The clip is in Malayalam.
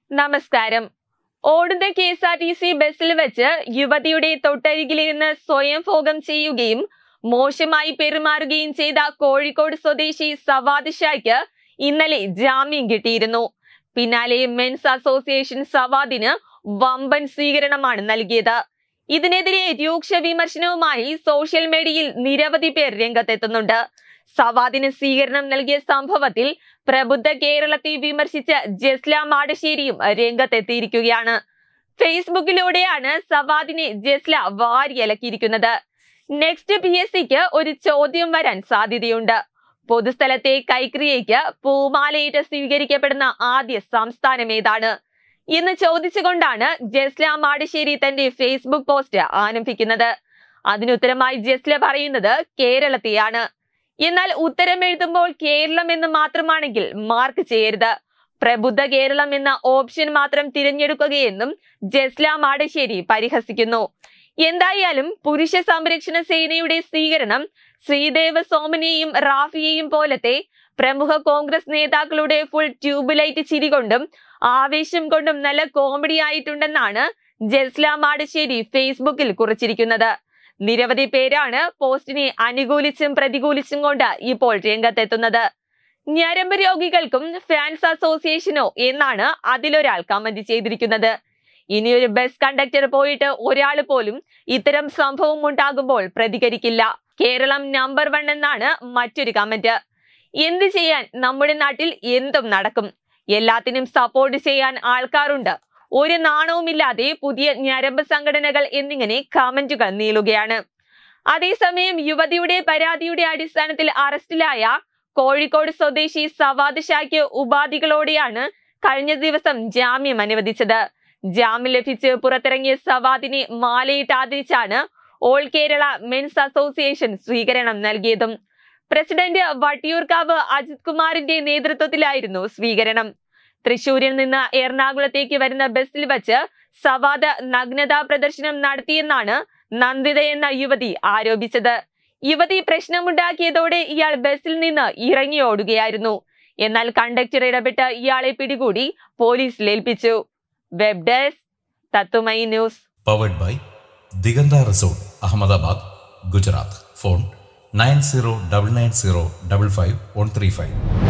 നമസ്കാരം ഓടുന്ന K S R T C ബസ്സിൽ വെച്ച് യുവതിയുടെ തൊട്ടരികിലിരുന്ന് സ്വയം ഭോഗം ചെയ്യുകയും മോശമായി പെരുമാറുകയും ചെയ്ത കോഴിക്കോട് സ്വദേശി സവാദ് ഷായ്ക്ക് ഇന്നലെ ജാമ്യം കിട്ടിയിരുന്നു പിന്നാലെ മെൻസ് അസോസിയേഷൻ സവാദിന് വമ്പൻ സ്വീകരണമാണ് നൽകിയത് ഇതിനെതിരെ രൂക്ഷ വിമർശനവുമായി സോഷ്യൽ മീഡിയയിൽ നിരവധി പേർ രംഗത്തെത്തുന്നുണ്ട് സവാദിന് സ്വീകരണം നൽകിയ സംഭവത്തിൽ പ്രബുദ്ധ കേരളത്തെ വിമർശിച്ച ജസ്ല മാടശ്ശേരിയും രംഗത്തെത്തിയിരിക്കുകയാണ് ഫേസ്ബുക്കിലൂടെയാണ് സവാദിനെ ജസ്ല വാരിയലക്കിയിരിക്കുന്നത് നെക്സ്റ്റ് പി എസ് സിക്ക് ഒരു ചോദ്യം വരാൻ സാധ്യതയുണ്ട് പൊതുസ്ഥലത്തെ കൈക്രിയയ്ക്ക് പൂമാലയിട്ട് സ്വീകരിക്കപ്പെടുന്ന ആദ്യ സംസ്ഥാനം ഏതാണ് എന്ന് ചോദിച്ചുകൊണ്ടാണ് ജസ്ല മാടശ്ശേരി തന്റെ ഫേസ്ബുക്ക് പോസ്റ്റ് ആരംഭിക്കുന്നത് അതിനുത്തരമായി ജസ്ല പറയുന്നത് കേരളത്തെയാണ് എന്നാൽ ഉത്തരം എഴുതുമ്പോൾ കേരളം എന്ന് മാത്രമാണെങ്കിൽ മാർക്ക് ചെയ്യരുത് പ്രബുദ്ധ കേരളം എന്ന ഓപ്ഷൻ മാത്രം തിരഞ്ഞെടുക്കുകയെന്നും ജസ്ല മാടശ്ശേരി പരിഹസിക്കുന്നു എന്തായാലും പുരുഷ സംരക്ഷണ സേനയുടെ സ്വീകരണം ശ്രീദേവ സോമനെയും റാഫിയെയും പോലത്തെ പ്രമുഖ കോൺഗ്രസ് നേതാക്കളുടെ ഫുൾ ട്യൂബ് ലൈറ്റ് ചിരി കൊണ്ടും ആവേശം കൊണ്ടും നല്ല കോമഡി ആയിട്ടുണ്ടെന്നാണ് ജസ്ല മാടശ്ശേരി ഫേസ്ബുക്കിൽ കുറിച്ചിരിക്കുന്നത് നിരവധി പേരാണ് പോസ്റ്റിനെ അനുകൂലിച്ചും പ്രതികൂലിച്ചും കൊണ്ട് ഇപ്പോൾ രംഗത്തെത്തുന്നത് ഞരമ്പ് രോഗികൾക്കും ഫാൻസ് അസോസിയേഷനോ എന്നാണ് അതിലൊരാൾ കമന്റ് ചെയ്തിരിക്കുന്നത് ഇനിയൊരു ബസ് കണ്ടക്ടർ പോയിട്ട് ഒരാൾ പോലും ഇത്തരം സംഭവം ഉണ്ടാകുമ്പോൾ പ്രതികരിക്കില്ല കേരളം നമ്പർ വൺ എന്നാണ് മറ്റൊരു കമന്റ് എന്ത് ചെയ്യാൻ നമ്മുടെ നാട്ടിൽ എന്തും നടക്കും എല്ലാത്തിനും സപ്പോർട്ട് ചെയ്യാൻ ആൾക്കാരുണ്ട് ഒരു നാണവുമില്ലാതെ പുതിയ ഞരമ്പ് സംഘടനകൾ എന്നിങ്ങനെ കമന്റുകൾ നീളുകയാണ് അതേസമയം യുവതിയുടെ പരാതിയുടെ അടിസ്ഥാനത്തിൽ അറസ്റ്റിലായ കോഴിക്കോട് സ്വദേശി സവാദ് ഷായ്ക്ക് ഉപാധികളോടെയാണ് കഴിഞ്ഞ ദിവസം ജാമ്യം അനുവദിച്ചത് ജാമ്യം ലഭിച്ച് പുറത്തിറങ്ങിയ സവാദിനെ മാലയിട്ട് ആദരിച്ചാണ് ഓൾ കേരള മെൻസ് അസോസിയേഷൻ സ്വീകരണം നൽകിയതും പ്രസിഡന്റ് വട്ടിയൂർക്കാവ് അജിത് കുമാറിന്റെ നേതൃത്വത്തിലായിരുന്നു സ്വീകരണം തൃശൂരിൽ നിന്ന് എറണാകുളത്തേക്ക് വരുന്ന ബസ്സിൽ വച്ച് സവാദ നഗ്നതാ പ്രദർശനം നടത്തിയെന്നാണ് നന്ദിത എന്ന യുവതി ആരോപിച്ചത് യുവതി പ്രശ്നമുണ്ടാക്കിയതോടെ ഇയാൾ ബസ്സിൽ നിന്ന് ഇറങ്ങി ഓടുകയായിരുന്നു എന്നാൽ കണ്ടക്ടർ ഇടപെട്ട് ഇയാളെ പിടികൂടി പോലീസിൽ ഏൽപ്പിച്ചു വെബ് ഡെസ്ക് തത്തുമൈ news powered by Diganta resort Ahmedabad Gujarat phone nine zero double nine zero double five one three five